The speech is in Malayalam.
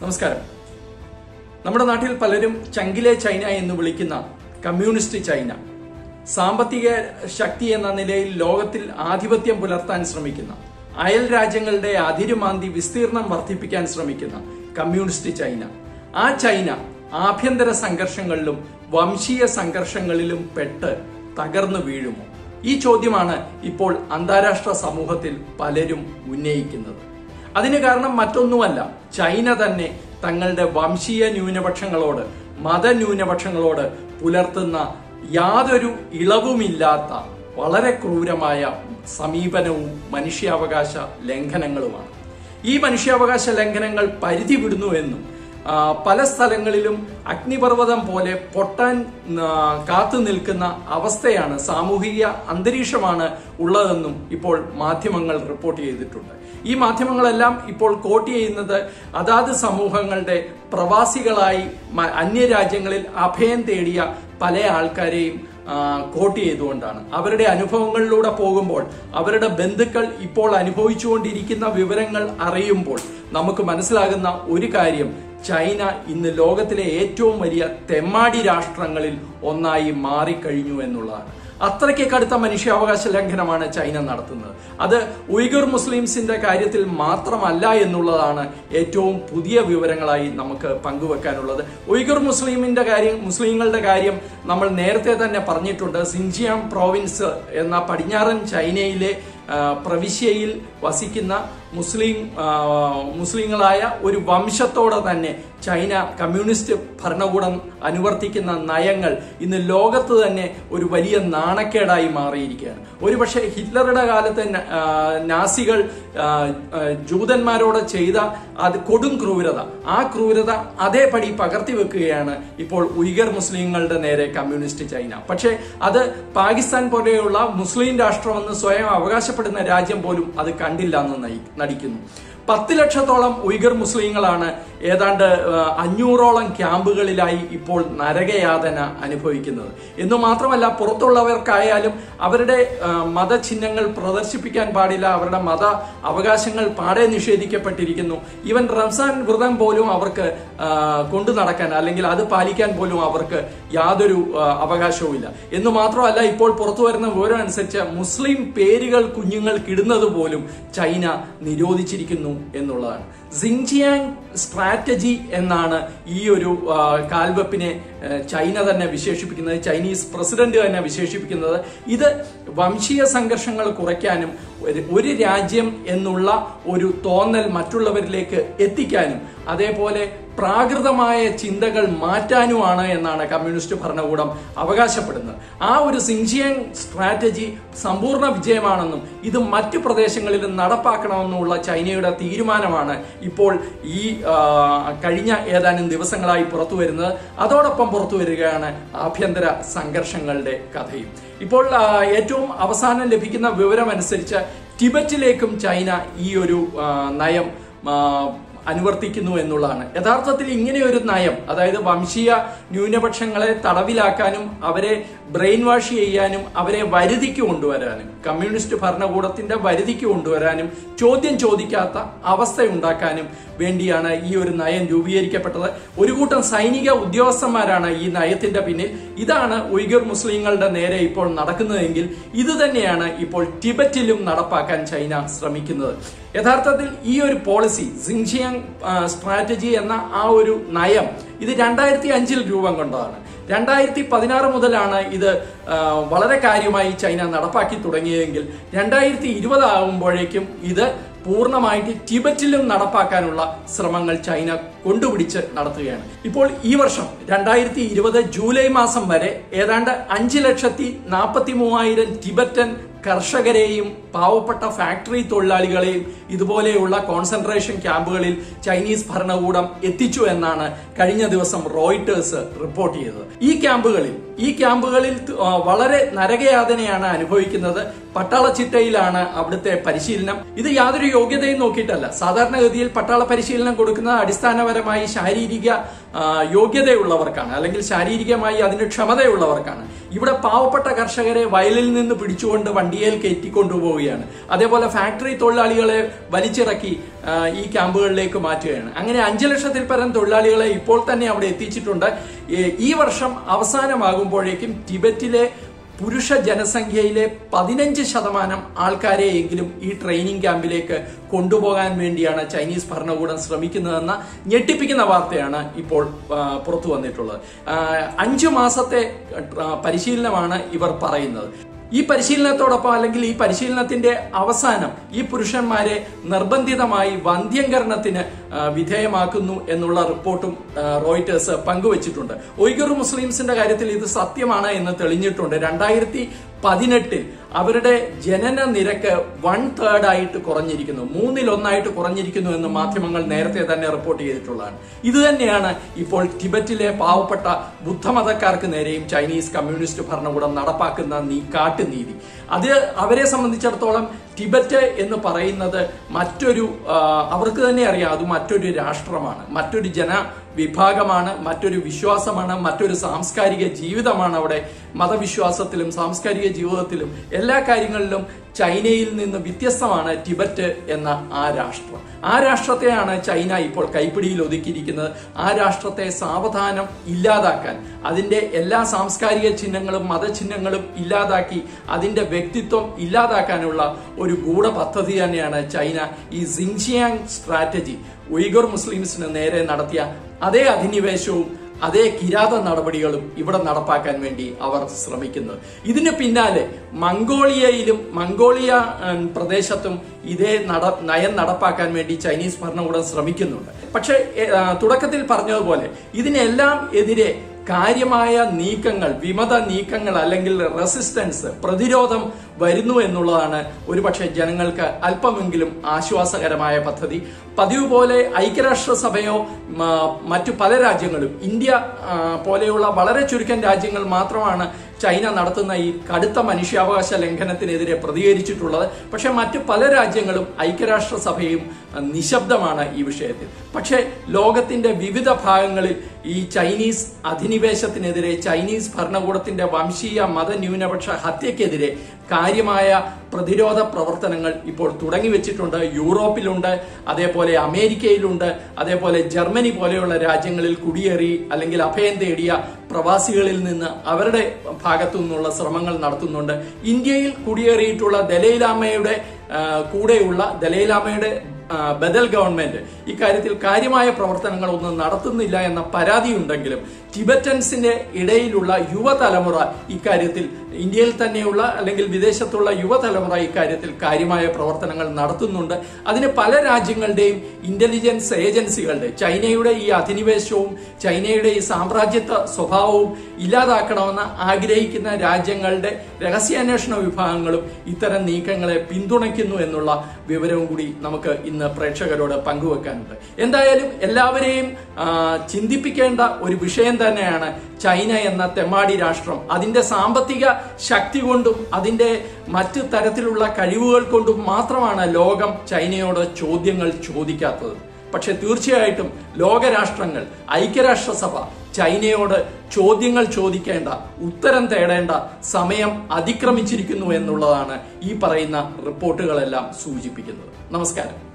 നമസ്കാരം നമ്മുടെ നാട്ടിൽ പലരും ചങ്കിലെ ചൈന എന്ന് വിളിക്കുന്ന കമ്മ്യൂണിസ്റ്റ് ചൈന സാമ്പത്തിക ശക്തി എന്ന നിലയിൽ ലോകത്തിൽ ആധിപത്യം പുലർത്താൻ ശ്രമിക്കുന്ന അയൽ രാജ്യങ്ങളുടെ അതിരുമാന്തി വിസ്തീർണം വർദ്ധിപ്പിക്കാൻ ശ്രമിക്കുന്ന കമ്മ്യൂണിസ്റ്റ് ചൈന ആ ചൈന ആഭ്യന്തര സംഘർഷങ്ങളിലും വംശീയ സംഘർഷങ്ങളിലും പെട്ട് തകർന്നു വീഴുമോ ഈ ചോദ്യമാണ് ഇപ്പോൾ അന്താരാഷ്ട്ര സമൂഹത്തിൽ പലരും ഉന്നയിക്കുന്നത് അതിന് കാരണം മറ്റൊന്നുമല്ല ചൈന തന്നെ തങ്ങളുടെ വംശീയ ന്യൂനപക്ഷങ്ങളോട് മതന്യൂനപക്ഷങ്ങളോട് പുലർത്തുന്ന യാതൊരു ഇളവുമില്ലാത്ത വളരെ ക്രൂരമായ സമീപനവും മനുഷ്യാവകാശ ലംഘനങ്ങളുമാണ് ഈ മനുഷ്യാവകാശ ലംഘനങ്ങൾ പരിധി വിടുന്നു എന്നും ആ, പല സ്ഥലങ്ങളിലും അഗ്നിപർവ്വതം പോലെ പൊട്ടാൻ ആ, കാത്തു നിൽക്കുന്ന അവസ്ഥയാണ് സാമൂഹിക അന്തരീക്ഷമാണ് ഉള്ളതെന്നും ഇപ്പോൾ മാധ്യമങ്ങൾ റിപ്പോർട്ട് ചെയ്തിട്ടുണ്ട് ഈ മാധ്യമങ്ങളെല്ലാം ഇപ്പോൾ കോട്ട് ചെയ്യുന്നത് അതാത് സമൂഹങ്ങളുടെ പ്രവാസികളായി മ- അന്യരാജ്യങ്ങളിൽ അഭയം തേടിയ പല ആൾക്കാരെയും ആ, കോട്ട് ചെയ്തുകൊണ്ടാണ് അവരുടെ അനുഭവങ്ങളിലൂടെ പോകുമ്പോൾ അവരുടെ ബന്ധുക്കൾ ഇപ്പോൾ അനുഭവിച്ചുകൊണ്ടിരിക്കുന്ന വിവരങ്ങൾ അറിയുമ്പോൾ നമുക്ക് മനസ്സിലാകുന്ന ഒരു കാര്യം ചൈന ഇന്ന് ലോകത്തിലെ ഏറ്റവും വലിയ തെമ്മാടി രാഷ്ട്രങ്ങളിൽ ഒന്നായി മാറിക്കഴിഞ്ഞു എന്നുള്ളതാണ് അത്രയ്ക്ക് കടുത്ത മനുഷ്യാവകാശ ലംഘനമാണ് ചൈന നടത്തുന്നത് അത് ഉയ്ഗുർ മുസ്ലിംസിന്റെ കാര്യത്തിൽ മാത്രമല്ല എന്നുള്ളതാണ് ഏറ്റവും പുതിയ വിവരങ്ങളായി നമുക്ക് പങ്കുവെക്കാനുള്ളത് ഉയ്ഗുർ മുസ്ലിമിന്റെ കാര്യം മുസ്ലിങ്ങളുടെ കാര്യം നമ്മൾ നേരത്തെ തന്നെ പറഞ്ഞിട്ടുണ്ട് സിൻജിയാങ് പ്രോവിൻസ് എന്ന പടിഞ്ഞാറൻ ചൈനയിലെ ആ, പ്രവിശ്യയിൽ വസിക്കുന്ന മുസ്ലിം ആ, മുസ്ലിങ്ങളായ ഒരു വംശത്തോടെ തന്നെ ചൈന കമ്മ്യൂണിസ്റ്റ് ഭരണകൂടം അനുവർത്തിക്കുന്ന നയങ്ങൾ ഇന്ന് ലോകത്ത് തന്നെ ഒരു വലിയ നാണക്കേടായി മാറിയിരിക്കുകയാണ് ഒരുപക്ഷെ ഹിറ്റ്ലറുടെ കാലത്ത് ന- ആ, നാസികൾ ആ, ആ, ജൂതന്മാരോട് ചെയ്ത അത് കൊടും ക്രൂരത ആ ക്രൂരത അതേപടി പകർത്തി വെക്കുകയാണ് ഇപ്പോൾ ഉയ്ഗർ മുസ്ലിങ്ങളുടെ നേരെ കമ്മ്യൂണിസ്റ്റ് ചൈന പക്ഷേ അത് പാകിസ്ഥാൻ പോലെയുള്ള മുസ്ലിം രാഷ്ട്രമെന്ന് സ്വയം അവകാശപ്പെടുന്ന രാജ്യം പോലും അത് കണ്ടില്ല എന്ന് നയി- നടിക്കുന്നു പത്ത് ലക്ഷത്തോളം ഉയ്ഗർ മുസ്ലിങ്ങളാണ് ഏതാണ്ട് ആ, അഞ്ഞൂറോളം ക്യാമ്പുകളിലായി ഇപ്പോൾ നരകയാതന അനുഭവിക്കുന്നത് എന്നു മാത്രമല്ല പുറത്തുള്ളവർക്കായാലും അവരുടെ ആ, മതചിഹ്നങ്ങൾ പ്രദർശിപ്പിക്കാൻ പാടില്ല അവരുടെ മത അവകാശങ്ങൾ പാടെ നിഷേധിക്കപ്പെട്ടിരിക്കുന്നു ഈവൻ റംസാൻ വ്രതം പോലും അവർക്ക് ആ, കൊണ്ടു നടക്കാൻ അല്ലെങ്കിൽ അത് പാലിക്കാൻ പോലും അവർക്ക് യാതൊരു ആ, അവകാശവുമില്ല എന്ന് മാത്രമല്ല ഇപ്പോൾ പുറത്തു വരുന്ന വിവരം അനുസരിച്ച് മുസ്ലിം പേരുകൾ കുഞ്ഞുങ്ങൾക്ക് ഇടുന്നത് പോലും ചൈന നിരോധിച്ചിരിക്കുന്നു എന്നുള്ളതാണ് സിങ്ജിയാങ് സ്ട്രാറ്റജി എന്നാണ് ഈ ഒരു ആ, കാൽവെപ്പിനെ ആ, ചൈന തന്നെ വിശേഷിപ്പിക്കുന്നത് ചൈനീസ് പ്രസിഡന്റ് തന്നെ വിശേഷിപ്പിക്കുന്നത് ഇത് വംശീയ സംഘർഷങ്ങൾ കുറയ്ക്കാനും ഒരു- ഒരു രാജ്യം എന്നുള്ള ഒരു തോന്നൽ മറ്റുള്ളവരിലേക്ക് എത്തിക്കാനും അതേപോലെ പ്രാകൃതമായ ചിന്തകൾ മാറ്റാനുമാണ് എന്നാണ് കമ്മ്യൂണിസ്റ്റ് ഭരണകൂടം അവകാശപ്പെടുന്നത് ആ ഒരു സിങ്ജിയങ് സ്ട്രാറ്റജി സമ്പൂർണ്ണ വിജയമാണെന്നും ഇത് മറ്റു പ്രദേശങ്ങളിലും നടപ്പാക്കണമെന്നുള്ള ചൈനയുടെ തീരുമാനമാണ് ഇപ്പോൾ ഈ ആ, കഴിഞ്ഞ ഏതാനും ദിവസങ്ങളായി പുറത്തു വരുന്നത് അതോടൊപ്പം പുറത്തു വരികയാണ് ആഭ്യന്തര സംഘർഷങ്ങളുടെ കഥയും ഇപ്പോൾ ആ, ഏറ്റവും അവസാനം ലഭിക്കുന്ന വിവരമനുസരിച്ച് ടിബറ്റിലേക്കും ചൈന ഈ ഒരു ആ, നയം ആ, അനുവർത്തിക്കുന്നു എന്നുള്ളതാണ് യഥാർത്ഥത്തിൽ ഇങ്ങനെ ഒരു നയം അതായത് വംശീയ ന്യൂനപക്ഷങ്ങളെ തടവിലാക്കാനും അവരെ ബ്രെയിൻ വാഷ് ചെയ്യാനും അവരെ വരുതിക്ക് കൊണ്ടുവരാനും കമ്മ്യൂണിസ്റ്റ് ഭരണകൂടത്തിന്റെ വരുതിക്ക് കൊണ്ടുവരാനും ചോദ്യം ചോദിക്കാത്ത അവസ്ഥയുണ്ടാക്കാനും വേണ്ടിയാണ് ഈ ഒരു നയം രൂപീകരിക്കപ്പെട്ടത് ഒരു കൂട്ടം സൈനിക ഉദ്യോഗസ്ഥന്മാരാണ് ഈ നയത്തിന്റെ പിന്നിൽ ഇതാണ് ഉയ്ഗർ മുസ്ലിങ്ങളുടെ നേരെ ഇപ്പോൾ നടക്കുന്നതെങ്കിൽ ഇത് തന്നെയാണ് ഇപ്പോൾ ടിബറ്റിലും നടപ്പാക്കാൻ ചൈന ശ്രമിക്കുന്നത് യഥാർത്ഥത്തിൽ ഈ ഒരു പോളിസി സിങ്ജിയാങ് സ്ട്രാറ്റജി എന്ന ആ ഒരു നയം ഇത് രണ്ടായിരത്തി അഞ്ചിൽ രൂപം കൊണ്ടതാണ് രണ്ടായിരത്തി പതിനാറ് മുതലാണ് ഇത് ആ, വളരെ കാര്യമായി ചൈന നടപ്പാക്കി തുടങ്ങിയതെങ്കിൽ രണ്ടായിരത്തി ഇരുപത് ആകുമ്പോഴേക്കും ഇത് പൂർണ്ണമായിട്ട് ടിബറ്റിലും നടപ്പാക്കാനുള്ള ശ്രമങ്ങൾ ചൈന കൊണ്ടുപിടിച്ച് നടത്തുകയാണ് ഇപ്പോൾ ഈ വർഷം രണ്ടായിരത്തി ഇരുപത് ജൂലൈ മാസം വരെ ഏതാണ്ട് അഞ്ച് ലക്ഷത്തി നാൽപ്പത്തി മൂവായിരം ടിബറ്റൻ കർഷകരെയും പാവപ്പെട്ട ഫാക്ടറി തൊഴിലാളികളെയും ഇതുപോലെയുള്ള കോൺസെൻട്രേഷൻ ക്യാമ്പുകളിൽ ചൈനീസ് ഭരണകൂടം എത്തിച്ചു എന്നാണ് കഴിഞ്ഞ ദിവസം റോയിട്ടേഴ്സ് റിപ്പോർട്ട് ചെയ്തത് ഈ ക്യാമ്പുകളിൽ ഈ ക്യാമ്പുകളിൽ ആ, വളരെ നരകയാതനയാണ് അനുഭവിക്കുന്നത് പട്ടാള ചിട്ടയിലാണ് അവിടുത്തെ പരിശീലനം ഇത് യാതൊരു യോഗ്യതയും നോക്കിയിട്ടല്ല സാധാരണഗതിയിൽ പട്ടാള പരിശീലനം കൊടുക്കുന്നത് അടിസ്ഥാനപരമായി ശാരീരിക ആ, യോഗ്യതയുള്ളവർക്കാണ് അല്ലെങ്കിൽ ശാരീരികമായി അതിന് ക്ഷമതയുള്ളവർക്കാണ് ഇവിടെ പാവപ്പെട്ട കർഷകരെ വയലിൽ നിന്ന് പിടിച്ചുകൊണ്ട് വണ്ടിയിൽ കയറ്റിക്കൊണ്ടുപോവുകയാണ് അതേപോലെ ഫാക്ടറി തൊഴിലാളികളെ വലിച്ചിറക്കി ആ, ഈ ക്യാമ്പുകളിലേക്ക് മാറ്റുകയാണ് അങ്ങനെ അഞ്ചു ലക്ഷത്തിൽ പരം തൊഴിലാളികളെ ഇപ്പോൾ തന്നെ അവിടെ എത്തിച്ചിട്ടുണ്ട് ഈ- ഈ വർഷം അവസാനമാകുമ്പോഴേക്കും ടിബറ്റിലെ പുരുഷ ജനസംഖ്യയിലെ പതിനഞ്ച് ശതമാനം ആൾക്കാരെയെങ്കിലും ഈ ട്രെയിനിങ് ക്യാമ്പിലേക്ക് കൊണ്ടുപോകാൻ വേണ്ടിയാണ് ചൈനീസ് ഭരണകൂടം ശ്രമിക്കുന്നതെന്ന ഞെട്ടിപ്പിക്കുന്ന വാർത്തയാണ് ഇപ്പോൾ ആ, പുറത്തു വന്നിട്ടുള്ളത് ആ, അഞ്ചു മാസത്തെ ആ, പരിശീലനമാണ് ഇവർ പറയുന്നത് ഈ പരിശീലനത്തോടൊപ്പം അല്ലെങ്കിൽ ഈ പരിശീലനത്തിന്റെ അവസാനം ഈ പുരുഷന്മാരെ നിർബന്ധിതമായി വന്ധ്യംകരണത്തിന് ആ, വിധേയമാക്കുന്നു എന്നുള്ള റിപ്പോർട്ടും ആ, റോയിറ്റേഴ്സ് പങ്കുവച്ചിട്ടുണ്ട് ഒയ്ഗുർ മുസ്ലിംസിന്റെ കാര്യത്തിൽ ഇത് സത്യമാണ് എന്ന് തെളിഞ്ഞിട്ടുണ്ട് രണ്ടായിരത്തി പതിനെട്ടിൽ അവരുടെ ജനന നിരക്ക് വൺ തേർഡ് ആയിട്ട് കുറഞ്ഞിരിക്കുന്നു മൂന്നിൽ ഒന്നായിട്ട് കുറഞ്ഞിരിക്കുന്നു എന്ന് മാധ്യമങ്ങൾ നേരത്തെ തന്നെ റിപ്പോർട്ട് ചെയ്തിട്ടുള്ളതാണ് ഇത് തന്നെയാണ് ഇപ്പോൾ ടിബറ്റിലെ പാവപ്പെട്ട ബുദ്ധമതക്കാർക്ക് നേരെയും ചൈനീസ് കമ്മ്യൂണിസ്റ്റ് ഭരണകൂടം നടപ്പാക്കുന്ന നീ കാട്ടുനീതി അത് അവരെ സംബന്ധിച്ചിടത്തോളം ടിബറ്റ് എന്ന് പറയുന്നത് മറ്റൊരു ആ, അവർക്ക് തന്നെ അറിയാം അത് മറ്റൊരു രാഷ്ട്രമാണ് മറ്റൊരു ജന വിഭാഗമാണ് മറ്റൊരു വിശ്വാസമാണ് മറ്റൊരു സാംസ്കാരിക ജീവിതമാണ് അവിടെ മതവിശ്വാസത്തിലും സാംസ്കാരിക ജീവിതത്തിലും എല്ലാ കാര്യങ്ങളിലും ചൈനയിൽ നിന്ന് വ്യത്യസ്തമാണ് ടിബറ്റ് എന്ന ആ രാഷ്ട്രം ആ രാഷ്ട്രത്തെയാണ് ചൈന ഇപ്പോൾ കൈപ്പിടിയിൽ ഒതുക്കിയിരിക്കുന്നത് ആ രാഷ്ട്രത്തെ സാവധാനം ഇല്ലാതാക്കാൻ അതിന്റെ എല്ലാ സാംസ്കാരിക ചിഹ്നങ്ങളും മതചിഹ്നങ്ങളും ഇല്ലാതാക്കി അതിന്റെ വ്യക്തിത്വം ഇല്ലാതാക്കാനുള്ള ഒരു ഗൂഢ പദ്ധതി തന്നെയാണ് ചൈന ഈ സിങ്ജിയാങ് സ്ട്രാറ്റജി ഉയ്ഗുർ മുസ്ലിംസിന് നേരെ നടത്തിയ അതേ അധിനിവേശവും അതേ കിരാത നടപടികളും ഇവിടെ നടപ്പാക്കാൻ വേണ്ടി അവർ ശ്രമിക്കുന്നത് ഇതിന് പിന്നാലെ മംഗോളിയയിലും മംഗോളിയ ഉം, പ്രദേശത്തും ഇതേ നട നയം നടപ്പാക്കാൻ വേണ്ടി ചൈനീസ് ഭരണകൂടം ശ്രമിക്കുന്നുണ്ട് പക്ഷേ എ, ആ, തുടക്കത്തിൽ പറഞ്ഞതുപോലെ ഇതിനെല്ലാം എതിരെ കാര്യമായ നീക്കങ്ങൾ വിമത നീക്കങ്ങൾ അല്ലെങ്കിൽ റെസിസ്റ്റൻസ് പ്രതിരോധം വരുന്നു എന്നുള്ളതാണ് ഒരുപക്ഷെ ജനങ്ങൾക്ക് അല്പമെങ്കിലും ആശ്വാസകരമായ പദ്ധതി പതിവ് പോലെ ഐക്യരാഷ്ട്രസഭയോ മ- മറ്റു പല രാജ്യങ്ങളും ഇന്ത്യ ആ, പോലെയുള്ള വളരെ ചുരുക്കം രാജ്യങ്ങൾ മാത്രമാണ് ചൈന നടത്തുന്ന ഈ കടുത്ത മനുഷ്യാവകാശ ലംഘനത്തിനെതിരെ പ്രതികരിച്ചിട്ടുള്ളത് പക്ഷെ മറ്റു പല രാജ്യങ്ങളും ഐക്യരാഷ്ട്രസഭയും അഹ്, നിശബ്ദമാണ് ഈ വിഷയത്തിൽ പക്ഷേ ലോകത്തിന്റെ വിവിധ ഭാഗങ്ങളിൽ ഈ ചൈനീസ് അധിനിവേശത്തിനെതിരെ ചൈനീസ് ഭരണകൂടത്തിന്റെ വംശീയ മതന്യൂനപക്ഷ ഹത്യക്കെതിരെ കാര്യമായ പ്രതിരോധ പ്രവർത്തനങ്ങൾ ഇപ്പോൾ തുടങ്ങി വെച്ചിട്ടുണ്ട് യൂറോപ്പിലുണ്ട് അതേപോലെ അമേരിക്കയിലുണ്ട് അതേപോലെ ജർമ്മനി പോലെയുള്ള രാജ്യങ്ങളിൽ കുടിയേറി അല്ലെങ്കിൽ അഭയം തേടിയ പ്രവാസികളിൽ നിന്ന് അവരുടെ ഭാഗത്തു നിന്നുള്ള ശ്രമങ്ങൾ നടത്തുന്നുണ്ട് ഇന്ത്യയിൽ കുടിയേറിയിട്ടുള്ള ദലൈലാമയുടെ ആ, കൂടെയുള്ള ദലൈലാമയുടെ ആ, ബദൽ ഗവൺമെന്റ് ഇക്കാര്യത്തിൽ കാര്യമായ പ്രവർത്തനങ്ങളൊന്നും നടത്തുന്നില്ല എന്ന പരാതിയുണ്ടെങ്കിലും ടിബറ്റൻസിന്റെ ഇടയിലുള്ള യുവതലമുറ ഇക്കാര്യത്തിൽ ഇന്ത്യയിൽ തന്നെയുള്ള അല്ലെങ്കിൽ വിദേശത്തുള്ള യുവതലമുറ ഇക്കാര്യത്തിൽ കാര്യമായ പ്രവർത്തനങ്ങൾ നടത്തുന്നുണ്ട് അതിന് പല രാജ്യങ്ങളുടെയും ഇന്റലിജൻസ് ഏജൻസികളുടെ ചൈനയുടെ ഈ അധിനിവേശവും ചൈനയുടെ ഈ സാമ്രാജ്യത്വ സ്വഭാവവും ഇല്ലാതാക്കണമെന്ന് ആഗ്രഹിക്കുന്ന രാജ്യങ്ങളുടെ രഹസ്യാന്വേഷണ വിഭാഗങ്ങളും ഇത്തരം നീക്കങ്ങളെ പിന്തുണയ്ക്കുന്നു എന്നുള്ള വിവരവും കൂടി നമുക്ക് ഇന്ന് പ്രേക്ഷകരോട് പങ്കുവെക്കാനുണ്ട് എന്തായാലും എല്ലാവരെയും ആ, ചിന്തിപ്പിക്കേണ്ട ഒരു വിഷയം തന്നെയാണ് ചൈന എന്ന തെമ്മാടി രാഷ്ട്രം അതിന്റെ സാമ്പത്തിക ശക്തി കൊണ്ടും അതിന്റെ മറ്റ് തരത്തിലുള്ള കഴിവുകൾ കൊണ്ടും മാത്രമാണ് ലോകം ചൈനയോട് ചോദ്യങ്ങൾ ചോദിക്കാത്തത് പക്ഷെ തീർച്ചയായിട്ടും ലോകരാഷ്ട്രങ്ങൾ ഐക്യരാഷ്ട്രസഭ ചൈനയോട് ചോദ്യങ്ങൾ ചോദിക്കേണ്ട ഉത്തരം തേടേണ്ട സമയം അതിക്രമിച്ചിരിക്കുന്നു എന്നുള്ളതാണ് ഈ പറയുന്ന റിപ്പോർട്ടുകളെല്ലാം സൂചിപ്പിക്കുന്നത് നമസ്കാരം